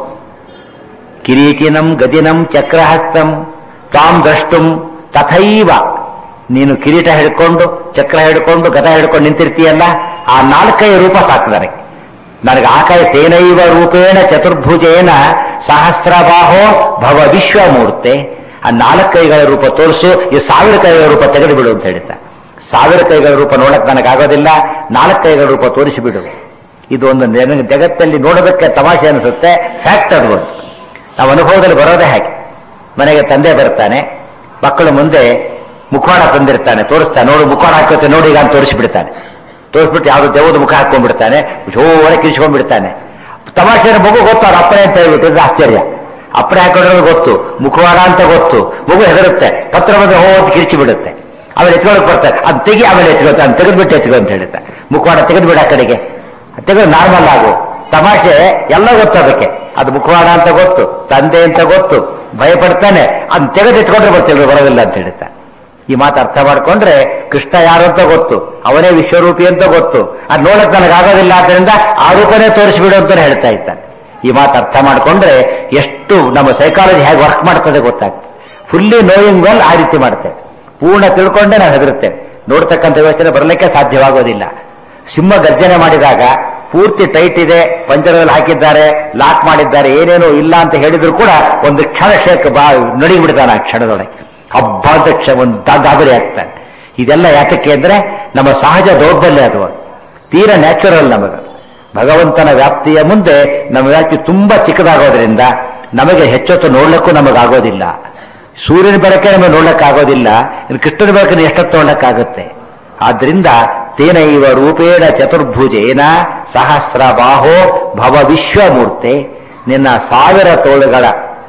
ಕಿರೀಟಿನಂ ಗದಿನಂ ಚಕ್ರಹಸ್ತಂ ತಾಂ ದ್ರಷ್ಟುಂ ತಥೈವ ನೀನು ಕಿರೀಟ ಹಿಡ್ಕೊಂಡು ಚಕ್ರ ಹಿಡ್ಕೊಂಡು ಗದ ಹಿಡ್ಕೊಂಡು ನಿಂತಿರ್ತೀಯಲ್ಲ ಆ ನಾಲ್ಕೈದು ರೂಪ ಸಾಕು ನನಗೆ ನನಗೆ ಆಕಾಯ ತೇನೈವ ರೂಪೇಣ ಚತುರ್ಭುಜೇನ ಸಹಸ್ರಬಾಹೋ ಭವ ವಿಶ್ವಮೂರ್ತೆ ಆ ನಾಲ್ಕೈಗಳ ರೂಪ ತೋರಿಸು ಈ ಸಾವಿರ ಕೈಗಳ ರೂಪ ತೆಗೆದು ಬಿಡು ಅಂತ ಹೇಳ್ತಾ ಸಾವಿರ ಕೈಗಳ ರೂಪ ನೋಡಕ್ ನನಗಾಗೋದಿಲ್ಲ ನಾಲ್ಕೈಗಳ ರೂಪ ತೋರಿಸಿಬಿಡು ಇದು ಒಂದು ನನಗೆ ಜಗತ್ತಲ್ಲಿ ನೋಡೋದಕ್ಕೆ ತಮಾಷೆ ಅನಿಸುತ್ತೆ ಫ್ಯಾಕ್ಟ್ ಅದು ಒಂದು ನಾವು ಅನುಭವದಲ್ಲಿ ಬರೋದೇ ಹಾಗೆ ಮನೆಗೆ ತಂದೆ ಬರ್ತಾನೆ ಮಕ್ಕಳು ಮುಂದೆ ಮುಖವಾಡ ತಂದಿರ್ತಾನೆ ತೋರಿಸ್ತಾನೆ ನೋಡು ಮುಖವಾಡ ಹಾಕೋತೆ ನೋಡಿ ಈಗ ಅಂತ ತೋರಿಸ್ಬಿಡ್ತಾನೆ ತೋರಿಸ್ಬಿಟ್ಟು ಯಾವ್ದು ದೇವದ ಮುಖ ಹಾಕೊಂಡ್ಬಿಡ್ತಾನೆ ಜೋರ ಕಿರಿಸ್ಕೊಂಡ್ಬಿಡ್ತಾನೆ ತಮಾಷೆ ಮಗು ಗೊತ್ತು ಅವ್ರ ಅಪ್ಪನೇ ಅಂತ ಹೇಳ್ಬಿಟ್ಟು ಇದು ಆಶ್ಚರ್ಯ ಅಪ್ಪನೇ ಹಾಕೊಂಡ್ರೆ ಗೊತ್ತು ಮುಖವಾಡ ಅಂತ ಗೊತ್ತು ಮಗು ಹೆದರುತ್ತೆ ಪತ್ರ ಬಂದ್ರೆ ಹೋಗಿ ಕಿರಿಚಿ ಬಿಡುತ್ತೆ ಆಮೇಲೆ ಎತ್ಕೊಳಕ್ ಬರ್ತಾರೆ ಅದು ತೆಗಿ ಆಮೇಲೆ ಎತ್ಕೊಳ್ತಾ ಅದು ತೆಗೆದ್ಬಿಟ್ಟು ಎತ್ಕೊ ಅಂತ ಹೇಳುತ್ತೆ ಮುಖವಾಡ ತೆಗೆದ್ಬಿಡ ಆ ಕಡೆಗೆ ತೆಗೆದು ನಾರ್ಮಲ್ ಆಗು ತಮಾಷೆ ಎಲ್ಲ ಗೊತ್ತು ಅದಕ್ಕೆ ಅದು ಮುಖವಾಡ ಅಂತ ಗೊತ್ತು ತಂದೆ ಅಂತ ಗೊತ್ತು ಭಯಪಡ್ತಾನೆ ಅದ್ ತೆಗೆದು ಇಟ್ಕೊಂಡ್ರೆ ಗೊತ್ತಿಲ್ಲ ಬರೋದಿಲ್ಲ ಅಂತ ಹೇಳುತ್ತೆ ಈ ಮಾತು ಅರ್ಥ ಮಾಡ್ಕೊಂಡ್ರೆ ಕೃಷ್ಣ ಯಾರು ಅಂತ ಗೊತ್ತು ಅವನೇ ವಿಶ್ವರೂಪಿ ಅಂತ ಗೊತ್ತು ಅದು ನೋಡಕ್ ನನಗಾಗೋದಿಲ್ಲ ಆದ್ದರಿಂದ ಆ ರೂಪನೇ ತೋರಿಸ್ಬಿಡು ಅಂತ ಹೇಳ್ತಾ ಇದ್ದಾನೆ ಈ ಮಾತು ಅರ್ಥ ಮಾಡ್ಕೊಂಡ್ರೆ ಎಷ್ಟು ನಮ್ಮ ಸೈಕಾಲಜಿ ಹೇಗೆ ವರ್ಕ್ ಮಾಡ್ತದೆ ಗೊತ್ತಾಗ್ತದೆ ಫುಲ್ಲಿ ನೋಯಿಂಗ್ ವೆಲ್ ಆ ರೀತಿ ಮಾಡ್ತೇವೆ ಪೂರ್ಣ ತಿಳ್ಕೊಂಡೇ ನಾವು ಹೆದರುತ್ತೇವೆ ನೋಡ್ತಕ್ಕಂಥ ಯೋಚನೆ ಬರಲಿಕ್ಕೆ ಸಾಧ್ಯವಾಗೋದಿಲ್ಲ ಸಿಂಹ ಗರ್ಜನೆ ಮಾಡಿದಾಗ ಪೂರ್ತಿ ಟೈಟ್ ಇದೆ ಪಂಜರದಲ್ಲಿ ಹಾಕಿದ್ದಾರೆ ಲಾಕ್ ಮಾಡಿದ್ದಾರೆ ಏನೇನೋ ಇಲ್ಲ ಅಂತ ಹೇಳಿದ್ರು ಕೂಡ ಒಂದು ಕ್ಷಣ ಶೇಕ್ ಬಾ ನಡಿಬಿಡ್ತಾನೆ ಆ ಕ್ಷಣದೊಳಗೆ ಹಬ್ಬ ಅಂತ ಕ್ಷ ಒಂದು ದ- ಗಾಬರಿ ಆಗ್ತಾನೆ ಇದೆಲ್ಲ ಯಾತಕ್ಕೆ ಅಂದ್ರೆ ನಮ್ಮ ಸಹಜ ದೌರ್ಬಲ್ಯ ಅದು ತೀರಾ ನ್ಯಾಚುರಲ್ ನಮಗೆ ಭಗವಂತನ ವ್ಯಾಪ್ತಿಯ ಮುಂದೆ ನಮ್ಮ ವ್ಯಾಪ್ತಿ ತುಂಬಾ ಚಿಕ್ಕದಾಗೋದ್ರಿಂದ ನಮಗೆ ಹೆಚ್ಚೊತ್ತು ನೋಡ್ಲಿಕ್ಕೂ ನಮಗಾಗೋದಿಲ್ಲ ಸೂರ್ಯನ ಬೆಳಕೆ ನಮಗೆ ನೋಡ್ಲಿಕ್ಕಾಗೋದಿಲ್ಲ ಇನ್ನು ಕೃಷ್ಣನ ಬೆಳಕನ್ನು ಎಷ್ಟೊತ್ತು ನೋಡ್ಲಿಕ್ಕಾಗುತ್ತೆ ಆದ್ರಿಂದ ತೇನೈವ ರೂಪೇಣ ಚತುರ್ಭುಜೇನ ಸಹಸ್ರ ಬಾಹೋ ಭವ ವಿಶ್ವಮೂರ್ತೆ ನಿನ್ನ ಸಾವಿರ ತೋಳುಗಳ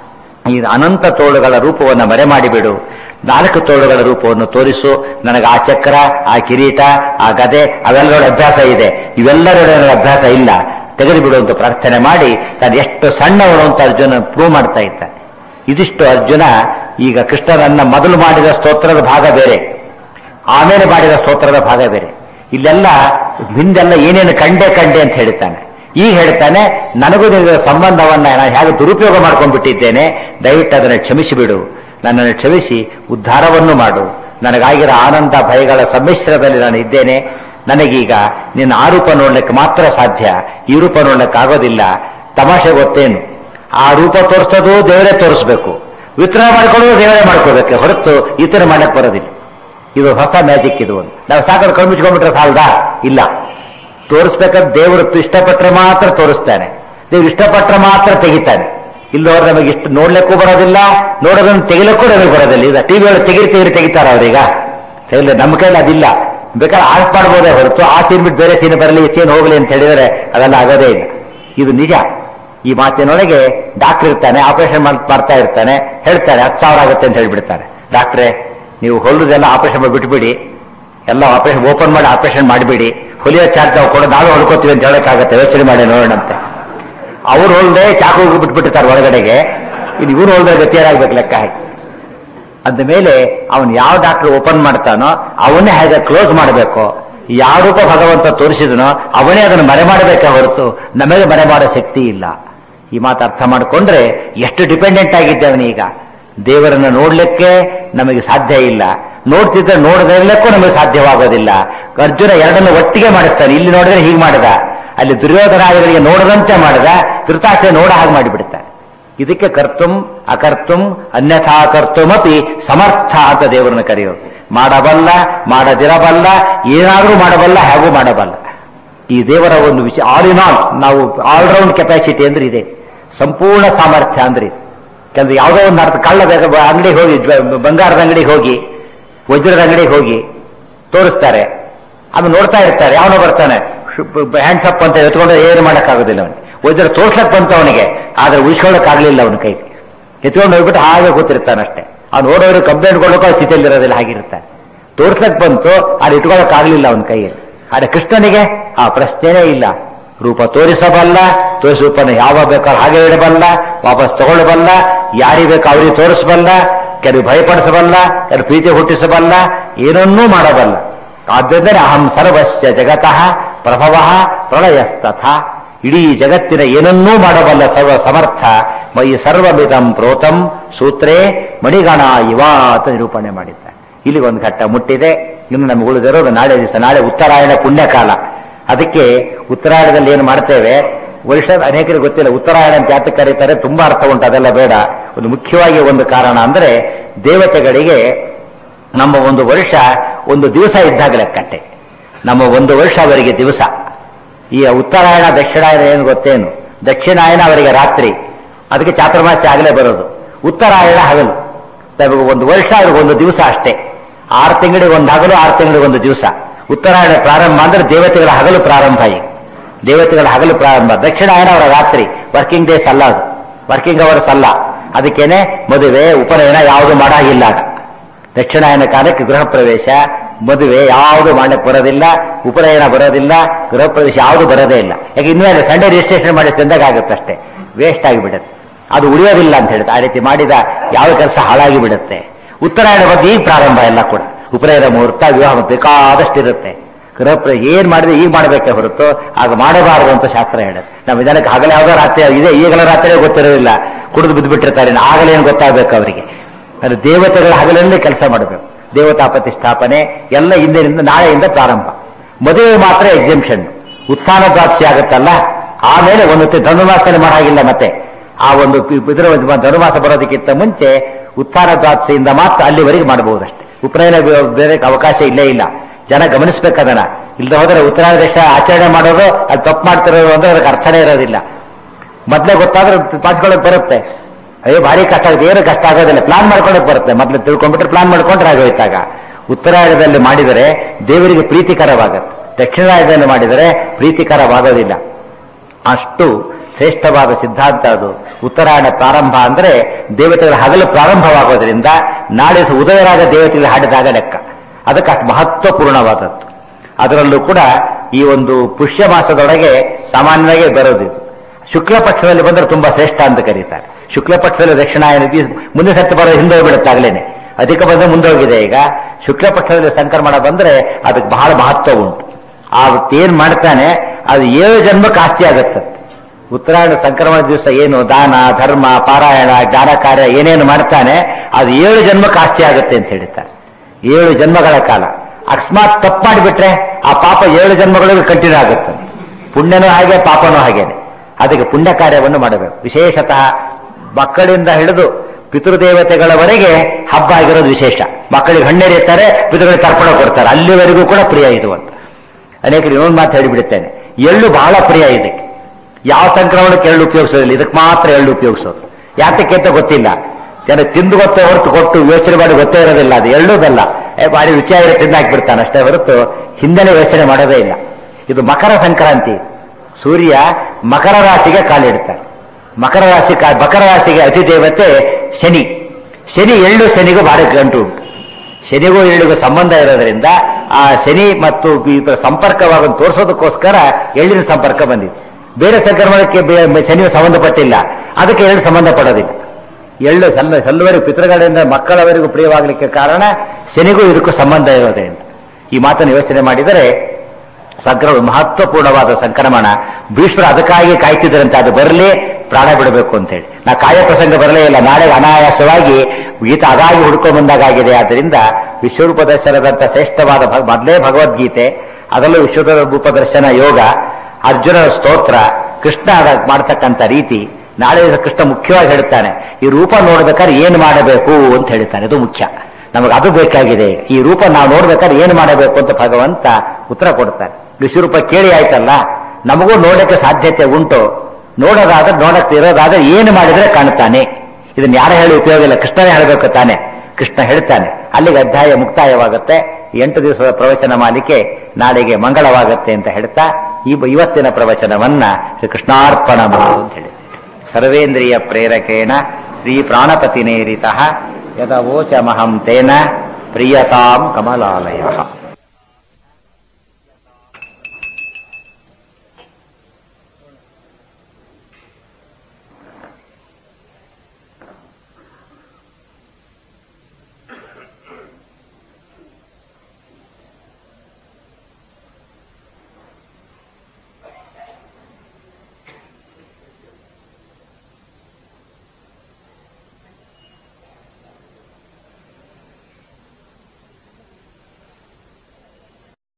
ಈ ಅನಂತ ತೋಳುಗಳ ರೂಪವನ್ನು ಮರೆ ಮಾಡಿಬಿಡು ನಾಲ್ಕು ತೋಳುಗಳ ರೂಪವನ್ನು ತೋರಿಸು ನನಗೆ ಆ ಚಕ್ರ ಆ ಕಿರೀಟ ಆ ಗದೆ ಅವೆಲ್ಲರ ಅಭ್ಯಾಸ ಇದೆ ಇವೆಲ್ಲರ ಅಭ್ಯಾಸ ಇಲ್ಲ ತೆಗೆದುಬಿಡು ಅಂತ ಪ್ರಾರ್ಥನೆ ಮಾಡಿ ನಾನು ಎಷ್ಟು ಸಣ್ಣವನು ಅಂತ ಅರ್ಜುನ ಪ್ರೂವ್ ಮಾಡ್ತಾ ಇದ್ದಾನೆ ಇದಿಷ್ಟು ಅರ್ಜುನ ಈಗ ಕೃಷ್ಣನನ್ನ ಮೊದಲು ಮಾಡಿದ ಸ್ತೋತ್ರದ ಭಾಗ ಬೇರೆ ಆಮೇಲೆ ಮಾಡಿದ ಸ್ತೋತ್ರದ ಭಾಗ ಬೇರೆ ಇಲ್ಲೆಲ್ಲ ಹಿಂದೆಲ್ಲ ಏನೇನು ಕಂಡೆ ಕಂಡೆ ಅಂತ ಹೇಳ್ತಾನೆ ಈಗ ಹೇಳ್ತಾನೆ ನನಗೂ ನಿನಗೆ ಸಂಬಂಧವನ್ನ ನಾನು ಹೇಗೆ ದುರುಪಯೋಗ ಮಾಡ್ಕೊಂಡ್ಬಿಟ್ಟಿದ್ದೇನೆ ದಯವಿಟ್ಟು ಅದನ್ನು ಕ್ಷಮಿಸಿಬಿಡು ನನ್ನನ್ನು ಕ್ಷಮಿಸಿ ಉದ್ಧಾರವನ್ನು ಮಾಡು ನನಗಾಗಿರೋ ಆನಂದ ಭಯಗಳ ಸಮ್ಮಿಶ್ರದಲ್ಲಿ ನಾನು ಇದ್ದೇನೆ ನನಗೀಗ ನಿನ್ನ ಆ ರೂಪ ನೋಡ್ಲಿಕ್ಕೆ ಮಾತ್ರ ಸಾಧ್ಯ ಈ ರೂಪ ನೋಡ್ಲಿಕ್ಕೆ ಆಗೋದಿಲ್ಲ ತಮಾಷೆ ಗೊತ್ತೇನು ಆ ರೂಪ ತೋರಿಸೋದು ದೇವರೇ ತೋರಿಸ್ಬೇಕು ವಿತರಣೆ ಮಾಡ್ಕೊಳ್ಳೋದು ದೇವರೇ ಮಾಡ್ಕೋಬೇಕು ಹೊರತು ಈ ಥರ ಮಾಡಕ್ ಬರೋದಿಲ್ಲ ಇದು ಹೊಸ ಮ್ಯಾಜಿಕ್ ಇದು ಒಂದು ನಾವು ಸಾಕಷ್ಟು ಕಣ್ಮುಚ್ಕೊಂಡ್ಬಿಟ್ರೆ ಸಾಲದಾ ಇಲ್ಲ ತೋರಿಸ್ಬೇಕಾದ್ರೆ ದೇವರು ಇಷ್ಟಪಟ್ಟರೆ ಮಾತ್ರ ತೋರಿಸ್ತಾನೆ ದೇವ್ರು ಇಷ್ಟಪಟ್ಟರೆ ಮಾತ್ರ ತೆಗಿತಾನೆ ಇಲ್ಲವ್ರು ನಮಗೆ ಇಷ್ಟು ನೋಡ್ಲಿಕ್ಕೂ ಬರೋದಿಲ್ಲ ನೋಡೋದನ್ನು ತೆಗಿಲಿಕ್ಕೂ ನಮಗೆ ಬರೋದಿಲ್ಲ ಈಗ ಟಿವಿ ಒಳಗೆ ತೆಗಿರಿ ತೆಗಿರಿ ತೆಗಿತಾರ ಅವ್ರೀಗ ತೆಗಿಲ್ಲ ನಮ್ಮ ಕೈಲಿ ಅದಿಲ್ಲ ಬೇಕಾದ್ರೆ ಆಫ್ ಮಾಡ್ಬೋದೇ ಹೊರತು ಆ ಸೀನ್ ಬಿಟ್ಟು ಬೇರೆ ಸೀನ್ ಬರಲಿ ಈ ಸೀನ್ ಹೋಗಲಿ ಅಂತ ಹೇಳಿದರೆ ಅದೆಲ್ಲ ಆಗೋದೇ ಇಲ್ಲ ಇದು ನಿಜ ಈ ಮಾತಿನೊಳಗೆ ಡಾಕ್ಟರ್ ಇರ್ತಾನೆ ಆಪರೇಷನ್ ಮಾಡ್ತಾ ಇರ್ತಾನೆ ಹೇಳ್ತಾರೆ ಹತ್ತು ಸಾವಿರ ಆಗುತ್ತೆ ಅಂತ ಹೇಳ್ಬಿಡ್ತಾರೆ ಡಾಕ್ಟ್ರೇ ನೀವು ಹೊಲದೆಲ್ಲ ಆಪರೇಷನ್ ಮಾಡಿ ಬಿಟ್ಬಿಡಿ ಎಲ್ಲ ಆಪರೇಷನ್ ಓಪನ್ ಮಾಡಿ ಆಪರೇಷನ್ ಮಾಡಿಬಿಡಿ ಹೊಲಿಯೋ ಚಾರ್ಜ್ ನಾವು ಕೊಡೋ ನಾವೇ ಹೊಲ್ಕೋತೀವಿ ಅಂತ ಹೇಳಕ್ಕಾಗತ್ತೆ ಯೋಚನೆ ಮಾಡಿ ನೋಡೋಣಂತೆ ಅವ್ರು ಹೊಲ್ದೆ ಚಾಕು ಬಿಟ್ಬಿಟ್ಟಿರ್ತಾರೆ ಒಳಗಡೆಗೆ ಇನ್ನು ಇವ್ರು ಹೊಲ್ದ್ರೆ ಗತಿ ಏನಾಗ್ಬೇಕು ಲೆಕ್ಕ ಹಾಕಿ ಅಂದ ಮೇಲೆ ಅವನು ಯಾವ ಡಾಕ್ಟರ್ ಓಪನ್ ಮಾಡ್ತಾನೋ ಅವನೇ ಹೇಗೆ ಕ್ಲೋಸ್ ಮಾಡಬೇಕು ಯಾವ ರೂಪ ಭಗವಂತ ತೋರಿಸಿದನೋ ಅವನೇ ಅದನ್ನು ಮರೆ ಮಾಡಬೇಕೆ ಹೊರತು ನಮಗೆ ಮರೆ ಮಾಡೋ ಶಕ್ತಿ ಇಲ್ಲ ಈ ಮಾತು ಅರ್ಥ ಮಾಡಿಕೊಂಡ್ರೆ ಎಷ್ಟು ಡಿಪೆಂಡೆಂಟ್ ಆಗಿದ್ದೇವನು ಈಗ ದೇವರನ್ನ ನೋಡ್ಲಿಕ್ಕೆ ನಮಗೆ ಸಾಧ್ಯ ಇಲ್ಲ ನೋಡ್ತಿದ್ರೆ ನೋಡದಿರ್ಲಿಕ್ಕೂ ನಮಗೆ ಸಾಧ್ಯವಾಗೋದಿಲ್ಲ ಅರ್ಜುನ ಎರಡನ್ನು ಒಟ್ಟಿಗೆ ಮಾಡಿಸ್ತಾನೆ ಇಲ್ಲಿ ನೋಡಿದ್ರೆ ಹೀಗೆ ಮಾಡಿದ ಅಲ್ಲಿ ದುರ್ಯೋಧನಾದಿಗಳಿಗೆ ನೋಡದಂತೆ ಮಾಡಿದ ಧೃತಾಶ್ರಯ ನೋಡ ಹಾಗೆ ಮಾಡಿಬಿಡ್ತಾನೆ ಇದಕ್ಕೆ ಕರ್ತುಂ ಅಕರ್ತುಂ ಅನ್ಯಥಾ ಕರ್ತುಮಪಿ ಸಮರ್ಥ ಅಂತ ದೇವರನ್ನು ಕರೆಯೋದು ಮಾಡಬಲ್ಲ ಮಾಡದಿರಬಲ್ಲ ಏನಾದರೂ ಮಾಡಬಲ್ಲ ಹಾಗೂ ಮಾಡಬಲ್ಲ ಈ ದೇವರ ಒಂದು ವಿಷಯ ಆಲ್ ಇನ್ ಆಲ್ ನಾವು ಆಲ್ರೌಂಡ್ ಕೆಪಾಸಿಟಿ ಅಂದ್ರೆ ಇದೆ ಸಂಪೂರ್ಣ ಸಾಮರ್ಥ್ಯ ಅಂದ್ರೆ ಇದೆ ಕೆಲವು ಯಾವುದೋ ಒಂದು ಅರ್ಥ ಕಳ್ಳ ಅಂಗಡಿಗೆ ಹೋಗಿ ಜ್ವ- ಬಂಗಾರದ ಅಂಗಡಿಗೆ ಹೋಗಿ ವಜ್ರದ ಅಂಗಡಿಗೆ ಹೋಗಿ ತೋರಿಸ್ತಾರೆ ಆಮೇಲೆ ನೋಡ್ತಾ ಇರ್ತಾರೆ ಅವನು ಬರ್ತಾನೆ ಹ್ಯಾಂಡ್ಸ್ ಅಪ್ ಅಂತ ಎತ್ಕೊಂಡು ಏನು ಮಾಡೋಕ್ಕಾಗೋದಿಲ್ಲ ಅವನಿಗೆ ವಜ್ರ ತೋರ್ಸಕ್ ಬಂತು ಅವನಿಗೆ ಆದ್ರೆ ಉಳಿಸ್ಕೊಳ್ಳಕ್ ಆಗ್ಲಿಲ್ಲ ಅವನ ಕೈಗೆ ಎತ್ಕೊಂಡು ಹೋಗ್ಬಿಟ್ಟು ಹಾಗೆ ಕೂತಿರ್ತಾನಷ್ಟೇ ಅವ್ನು ನೋಡೋರು ಕಂಪ್ಲೇಂಟ್ ಕೊಡೋಕೆ ಅವ್ರ ಸ್ಥಿತಿಯಲ್ಲಿ ಇರೋದಿಲ್ಲ ಹಾಗಿರ್ತಾನೆ ತೋರ್ಸಕ್ ಬಂತು ಅದು ಇಟ್ಕೊಳಕ್ ಆಗ್ಲಿಲ್ಲ ಅವನ ಕೈಯಲ್ಲಿ ಆದ್ರೆ ಕೃಷ್ಣನಿಗೆ ಆ ಪ್ರಶ್ನೆನೇ ಇಲ್ಲ ರೂಪ ತೋರಿಸಬಲ್ಲ ತೋರಿಸ ರೂಪನ ಯಾವ ಬೇಕಾದ್ರೂ ಹಾಗೆ ಇಡಬಲ್ಲ ವಾಪಸ್ ತಗೊಳ್ಳಬಲ್ಲ ಯಾರಿಗೆ ಬೇಕು ಅವರಿಗೆ ತೋರಿಸಬಲ್ಲ ಕೆಲವು ಭಯಪಡಿಸಬಲ್ಲ ಕೆಲವು ಪ್ರೀತಿ ಹುಟ್ಟಿಸಬಲ್ಲ ಏನನ್ನೂ ಮಾಡಬಲ್ಲ ಆದ್ದರಿಂದ ಅಹಂ ಸರ್ವಸ್ಯ ಜಗತಃ ಪ್ರಭವ ಪ್ರಳಯಸ್ತಥ ಇಡೀ ಜಗತ್ತಿನ ಏನನ್ನೂ ಮಾಡಬಲ್ಲ ಸರ್ವ ಸಮರ್ಥ ಮೈ ಸರ್ವಮಿದಂ ಪ್ರೋತಂ ಸೂತ್ರೇ ಮಣಿಗಣ ಇವ ಅಂತ ನಿರೂಪಣೆ ಮಾಡಿದ್ದ ಇಲ್ಲಿ ಒಂದು ಘಟ್ಟ ಮುಟ್ಟಿದೆ ಇನ್ನು ನಮಗೆ ಉಳಿದಿರೋದು ನಾಳೆ ದಿವಸ ನಾಳೆ ಉತ್ತರಾಯಣ ಪುಣ್ಯಕಾಲ ಅದಕ್ಕೆ ಉತ್ತರಾಯಣದಲ್ಲಿ ಏನು ಮಾಡ್ತೇವೆ ವರ್ಷ ಅನೇಕರಿಗೆ ಗೊತ್ತಿಲ್ಲ ಉತ್ತರಾಯಣ ಅಂತ ಯಾತಕ್ಕೆ ಕರೀತಾರೆ ತುಂಬಾ ಅರ್ಥ ಉಂಟು ಅದೆಲ್ಲ ಬೇಡ ಒಂದು ಮುಖ್ಯವಾಗಿ ಒಂದು ಕಾರಣ ಅಂದ್ರೆ ದೇವತೆಗಳಿಗೆ ನಮ್ಮ ಒಂದು ವರ್ಷ ಒಂದು ದಿವಸ ಇದ್ದಾಗ ಲೆಕ್ಕಟ್ಟೆ ನಮ್ಮ ಒಂದು ವರ್ಷ ಅವರಿಗೆ ದಿವಸ ಈ ಉತ್ತರಾಯಣ ದಕ್ಷಿಣಾಯನ ಏನು ಗೊತ್ತೇನು ದಕ್ಷಿಣಾಯನ ಅವರಿಗೆ ರಾತ್ರಿ ಅದಕ್ಕೆ ಚಾತುರ್ಮಾಸ್ಯ ಆಗಲೇ ಬರೋದು ಉತ್ತರಾಯಣ ಹಗಲು ನಮಗೆ ಒಂದು ವರ್ಷ ಅವ್ರಿಗೆ ಒಂದು ದಿವಸ ಅಷ್ಟೇ ಆರು ತಿಂಗಳಿಗೆ ಒಂದು ಹಗಲು ಆರು ತಿಂಗಳಿಗೆ ಒಂದು ದಿವಸ ಉತ್ತರಾಯಣ ಪ್ರಾರಂಭ ಅಂದ್ರೆ ದೇವತೆಗಳ ಹಗಲು ಪ್ರಾರಂಭ ಈಗ ದೇವತೆಗಳ ಹಗಲು ಪ್ರಾರಂಭ ದಕ್ಷಿಣಾಯನ ಅವರ ರಾತ್ರಿ ವರ್ಕಿಂಗ್ ಡೇಸ್ ಅಲ್ಲ ಅದು ವರ್ಕಿಂಗ್ ಅವರ್ಸ್ ಅಲ್ಲ ಅದಕ್ಕೇನೆ ಮದುವೆ ಉಪನಯನ ಯಾವುದು ಮಾಡಾಗಿಲ್ಲ ಆಗ ದಕ್ಷಿಣಾಯನ ಕಾಲಕ್ಕೆ ಗೃಹ ಪ್ರವೇಶ ಮದುವೆ ಯಾವುದು ಮಾಡಕ್ಕೆ ಬರೋದಿಲ್ಲ ಉಪನಯನ ಬರೋದಿಲ್ಲ ಗೃಹ ಪ್ರವೇಶ ಯಾವುದು ಬರೋದೇ ಇಲ್ಲ ಯಾಕೆ ಇನ್ನೂ ಸಂಡೇ ರಿಜಿಸ್ಟ್ರೇಷನ್ ಮಾಡಿ ತಂದಾಗ ಆಗುತ್ತಷ್ಟೇ ವೇಸ್ಟ್ ಆಗಿಬಿಡುತ್ತೆ ಅದು ಉಳಿಯೋದಿಲ್ಲ ಅಂತ ಹೇಳುತ್ತೆ ಆ ರೀತಿ ಮಾಡಿದ ಯಾವ ಕೆಲಸ ಹಾಳಾಗಿ ಬಿಡುತ್ತೆ ಉತ್ತರಾಯಣ ಬಗ್ಗೆ ಈಗ ಪ್ರಾರಂಭ ಎಲ್ಲ ಕೂಡ ಉಪನಯನ ಮುಹೂರ್ತ ವಿವಾಹ ಬೇಕಾದಷ್ಟಿರುತ್ತೆ ಗೃಹ ಪ್ರವೇಶ ಏನ್ ಮಾಡಿದ್ರೆ ಈಗ ಮಾಡಬೇಕೆ ಹೊರತು ಆಗ ಮಾಡಬಾರದು ಅಂತ ಶಾಸ್ತ್ರ ಹೇಳುತ್ತೆ ನಮ್ಮ ಇದಕ್ಕೆ ಹಗಲೇ ಯಾವುದೋ ರಾತ್ರಿ ಇದೆ ಈಗಲ ರಾತ್ರಿ ಗೊತ್ತಿರೋದಿಲ್ಲ ಕುಡಿದು ಬಿದ್ದು ಬಿಟ್ಟಿರ್ತಾರೆ ಆಗಲೇ ಏನು ಗೊತ್ತಾಗಬೇಕು ಅವರಿಗೆ ಅದು ದೇವತೆಗಳ ಹಗಲಲ್ಲೇ ಕೆಲಸ ಮಾಡಬೇಕು ದೇವತಾ ಪ್ರತಿಷ್ಠಾಪನೆ ಎಲ್ಲ ಹಿಂದಿನಿಂದ ನಾಳೆಯಿಂದ ಪ್ರಾರಂಭ ಮದುವೆ ಮಾತ್ರ ಎಕ್ಸಿಬಿಷನ್ ಉತ್ಥಾನ ದ್ವಾದಶಿ ಆಗುತ್ತಲ್ಲ ಆಮೇಲೆ ಒಂದು ಧನುರ್ಮಾಸನೆ ಮಾಡಾಗಿಲ್ಲ ಮತ್ತೆ ಆ ಒಂದು ಪಿ- ಇದರ ಒಂದು ಧನುರ್ಮಾಸ ಬರೋದಕ್ಕಿಂತ ಮುಂಚೆ ಉತ್ಥಾನ ದ್ವಾದಶಿಯಿಂದ ಮಾತ್ರ ಅಲ್ಲಿವರೆಗೆ ಮಾಡಬಹುದಷ್ಟೇ ಉಪನಯನ ಬೇ- ಬೇರೆ ಅವಕಾಶ ಇಲ್ಲೇ ಇಲ್ಲ ಜನ ಗಮನಿಸ್ಬೇಕದನ್ನ ಇಲ್ಲದೆ ಹೋದ್ರೆ ಉತ್ತರಾಯಣ ದೇಶ ಆಚರಣೆ ಮಾಡೋದು ಅದು ತಪ್ಪು ಮಾಡ್ತಿರೋದು ಅಂದ್ರೆ ಅದಕ್ಕೆ ಅರ್ಥನೇ ಇರೋದಿಲ್ಲ ಮೊದಲೇ ಗೊತ್ತಾದ್ರೆ ಪಾಚ್ಕೊಳ್ಳೋಕೆ ಬರುತ್ತೆ ಅಯ್ಯೋ ಭಾರಿ ಕಷ್ಟ ಆಗುತ್ತೆ ಏನು ಕಷ್ಟ ಆಗೋದಿಲ್ಲ ಪ್ಲಾನ್ ಮಾಡ್ಕೊಳಕ್ ಬರುತ್ತೆ ಮೊದಲು ತಿಳ್ಕೊಂಡ್ಬಿಟ್ರೆ ಪ್ಲಾನ್ ಮಾಡ್ಕೊಂಡ್ರೆ ಆಗೋಯ್ತಾಗ ಉತ್ತರಾಯಣದಲ್ಲಿ ಮಾಡಿದರೆ ದೇವರಿಗೆ ಪ್ರೀತಿಕರವಾಗುತ್ತೆ ದಕ್ಷಿಣಾಯಣದಲ್ಲಿ ಮಾಡಿದರೆ ಪ್ರೀತಿಕರವಾಗೋದಿಲ್ಲ ಅಷ್ಟು ಶ್ರೇಷ್ಠವಾದ ಸಿದ್ಧಾಂತ ಅದು ಉತ್ತರಾಯಣ ಪ್ರಾರಂಭ ಅಂದ್ರೆ ದೇವತೆಗಳ ಹಗಲು ಪ್ರಾರಂಭವಾಗೋದ್ರಿಂದ ನಾಳೆ ಉದಯರಾಗ ದೇವತೆಗಳು ಹಾಡಿದಾಗ ಲೆಕ್ಕ ಅದಕ್ಕೆ ಅಷ್ಟು ಮಹತ್ವಪೂರ್ಣವಾದದ್ದು ಅದರಲ್ಲೂ ಕೂಡ ಈ ಒಂದು ಪುಷ್ಯ ಮಾಸದೊಳಗೆ ಸಾಮಾನ್ಯವಾಗಿ ಬರೋದು ಇದು ಶುಕ್ಲ ಪಕ್ಷದಲ್ಲಿ ಬಂದ್ರೆ ತುಂಬಾ ಶ್ರೇಷ್ಠ ಅಂತ ಕರೀತಾರೆ ಶುಕ್ಲ ಪಕ್ಷದಲ್ಲಿ ದಕ್ಷಿಣಾಯನ ದಿ- ಮುಂದೆ ಸತ್ತು ಬರೋ ಹಿಂದೆ ಹೋಗ್ಬಿಡುತ್ತಾಗ್ಲೇನೆ ಅಧಿಕ ಬಂದ್ರೆ ಮುಂದೆ ಹೋಗಿದೆ ಈಗ ಶುಕ್ಲ ಪಕ್ಷದಲ್ಲಿ ಸಂಕ್ರಮಣ ಬಂದ್ರೆ ಅದಕ್ಕೆ ಬಹಳ ಮಹತ್ವ ಉಂಟು ಆ ವ್ಯಕ್ತಿ ಏನ್ ಮಾಡ್ತಾನೆ ಅದು ಏಳು ಜನ್ಮಕ್ಕೆ ಆಸ್ತಿ ಆಗತ್ತೆ ಉತ್ತರಾಯಣ ಸಂಕ್ರಮಣ ದಿವಸ ಏನು ದಾನ ಧರ್ಮ ಪಾರಾಯಣ ಜ್ಞಾನ ಕಾರ್ಯ ಏನೇನು ಮಾಡ್ತಾನೆ ಅದು ಏಳು ಜನ್ಮಕ್ಕೆ ಆಸ್ತಿ ಆಗುತ್ತೆ ಅಂತ ಹೇಳ್ತಾರೆ ಏಳು ಜನ್ಮಗಳ ಕಾಲ ಅಕಸ್ಮಾತ್ ತಪ್ಪು ಮಾಡಿಬಿಟ್ರೆ ಆ ಪಾಪ ಏಳು ಜನ್ಮಗಳಿಗೂ ಕಂಟಿನ್ಯೂ ಆಗುತ್ತೆ ಪುಣ್ಯನೂ ಹಾಗೆ ಪಾಪನೂ ಹಾಗೇನೆ ಅದಕ್ಕೆ ಪುಣ್ಯ ಕಾರ್ಯವನ್ನು ಮಾಡಬೇಕು ವಿಶೇಷತಃ ಮಕ್ಕಳಿಂದ ಹಿಡಿದು ಪಿತೃದೇವತೆಗಳವರೆಗೆ ಹಬ್ಬ ಆಗಿರೋದು ವಿಶೇಷ ಮಕ್ಕಳಿಗೆ ಹಣ್ಣೆರೆಯುತ್ತಾರೆ ಪಿತೃಗಳಿಗೆ ತರ್ಪಣ ಕೊಡ್ತಾರೆ ಅಲ್ಲಿವರೆಗೂ ಕೂಡ ಪ್ರಿಯ ಇದು ಅಂತ ಅನೇಕರು ಇನ್ನೊಂದು ಮಾತು ಹೇಳಿಬಿಡುತ್ತೇನೆ ಎಳ್ಳು ಬಹಳ ಪ್ರಿಯ ಇದಕ್ಕೆ ಯಾವ ಸಂಕ್ರಮಣಕ್ಕೆ ಎಳ್ಳು ಉಪಯೋಗಿಸೋದಿಲ್ಲ ಇದಕ್ಕೆ ಮಾತ್ರ ಎಳ್ಳು ಉಪಯೋಗಿಸೋದು ಯಾತಕ್ಕೆ ಅಂತ ಗೊತ್ತಿಲ್ಲ ಜನ ತಿಂದು ಗೊತ್ತೇ ಹೊರತು ಕೊಟ್ಟು ಯೋಚನೆ ಮಾಡಿ ಗೊತ್ತೇ ಇರೋದಿಲ್ಲ ಅದು ಎಳ್ಳುದಲ್ಲ ಏ ಭಾರಿ ರುಚಿಯಾಗಿರೋ ತಿಂದಾಕ್ಬಿಡ್ತಾನೆ ಅಷ್ಟೇ ಹೊರತು ಹಿಂದೆನೇ ಯೋಚನೆ ಮಾಡೋದೇ ಇಲ್ಲ ಇದು ಮಕರ ಸಂಕ್ರಾಂತಿ ಸೂರ್ಯ ಮಕರ ರಾಶಿಗೆ ಕಾಲಿಡ್ತಾನೆ ಮಕರ ರಾಶಿ ಕಾ- ಮಕರ ರಾಶಿಗೆ ಅಧಿದೇವತೆ ಶನಿ ಶನಿ ಎಳ್ಳು ಶನಿಗೂ ಭಾರಿ ಗಂಟು ಉಂಟು ಶನಿಗೂ ಎಳ್ಳಿಗೂ ಸಂಬಂಧ ಇರೋದ್ರಿಂದ ಆ ಶನಿ ಮತ್ತು ಇದರ ಸಂಪರ್ಕವಾಗಿ ತೋರಿಸೋದಕ್ಕೋಸ್ಕರ ಎಳ್ಳಿನ ಸಂಪರ್ಕ ಬಂದಿದೆ ಬೇರೆ ಸಂಕ್ರಮಣಕ್ಕೆ ಬೇ- ಶನಿಯು ಸಂಬಂಧಪಟ್ಟಿಲ್ಲ ಅದಕ್ಕೆ ಎಳ್ಳು ಸಂಬಂಧ ಪಡೋದಿಲ್ಲ ಎಳ್ಳು ಸಲ್ಲ ಸಲ್ಲುವರೆಗೂ ಪಿತೃಗಳಿಂದ ಮಕ್ಕಳವರೆಗೂ ಪ್ರಿಯವಾಗಲಿಕ್ಕೆ ಕಾರಣ ಶನಿಗೂ ಇದಕ್ಕೂ ಸಂಬಂಧ ಇರೋದ್ರಿಂದ ಈ ಮಾತನ್ನು ಯೋಚನೆ ಮಾಡಿದರೆ ಸಂಕ್ರಮಣ ಮಹತ್ವಪೂರ್ಣವಾದ ಸಂಕ್ರಮಣ ಭೀಷ್ಮರು ಅದಕ್ಕಾಗಿ ಕಾಯ್ತಿದ್ರಂತೆ ಅದು ಬರಲಿ ಪ್ರಾಣ ಬಿಡಬೇಕು ಅಂತೇಳಿ ನಾ ಕಾಯ ಪ್ರಸಂಗ ಬರಲೇ ಇಲ್ಲ ನಾಳೆ ಅನಾಯಾಸವಾಗಿ ಗೀತ ಅದಾಗಿ ಹುಡ್ಕೊಂಡು ಬಂದಾಗಿದೆ ಆದ್ದರಿಂದ ವಿಶ್ವರೂಪ ದರ್ಶನದಂತ ಶ್ರೇಷ್ಠವಾದ ಭ- ಮೊದಲೇ ಭಗವದ್ಗೀತೆ ಅದರಲ್ಲೂ ವಿಶ್ವರೂಪ ದರ್ಶನ ಯೋಗ ಅರ್ಜುನನ ಸ್ತೋತ್ರ ಕೃಷ್ಣ ಅದ ಮಾಡ್ತಕ್ಕಂಥ ರೀತಿ ನಾಳೆ ಕೃಷ್ಣ ಮುಖ್ಯವಾಗಿ ಹೇಳ್ತಾನೆ ಈ ರೂಪ ನೋಡ್ಬೇಕಾದ್ರೆ ಏನು ಮಾಡಬೇಕು ಅಂತ ಹೇಳ್ತಾನೆ ಇದು ಮುಖ್ಯ ನಮಗೆ ಅದು ಬೇಕಾಗಿದೆ ಈ ರೂಪ ನಾವು ನೋಡ್ಬೇಕಾದ್ರೆ ಏನು ಮಾಡಬೇಕು ಅಂತ ಭಗವಂತ ಉತ್ತರ ಕೊಡ್ತಾನೆ ವಿಶ್ವರೂಪ ಕೇಳಿ ಆಯ್ತಲ್ಲ ನಮಗೂ ನೋಡಕ್ಕೆ ಸಾಧ್ಯತೆ ಉಂಟು ನೋಡೋದಾದ್ರೆ ನೋಡಕ್ಕೆ ಇರೋದಾದ್ರೆ ಏನು ಮಾಡಿದ್ರೆ ಕಾಣ್ತಾನೆ ಇದನ್ನ ಯಾರು ಹೇಳಿ ಉಪಯೋಗ ಇಲ್ಲ ಕೃಷ್ಣನೇ ಹೇಳಬೇಕು ತಾನೆ ಕೃಷ್ಣ ಹೇಳ್ತಾನೆ ಅಲ್ಲಿಗೆ ಅಧ್ಯಾಯ ಮುಕ್ತಾಯವಾಗುತ್ತೆ ಎಂಟು ದಿವಸದ ಪ್ರವಚನ ಮಾಲಿಕೆ ನಾಳೆಗೆ ಮಂಗಳವಾಗತ್ತೆ ಅಂತ ಹೇಳ್ತಾ ಈ ಇವತ್ತಿನ ಪ್ರವಚನವನ್ನ ಶ್ರೀ ಕೃಷ್ಣಾರ್ಪಣ ಮಾಡು ಅಂತ ಹೇಳಿ ಸರ್ವೇಂದ್ರಿಯ ಪ್ರೇರಕೇಣ ಶ್ರೀ ಪ್ರಾಣಪತಿನೇರಿತ ಯದವೋಚಮಹಂ ತೇನ ಪ್ರಿಯತಾಂ ಕಮಲಾಲಯ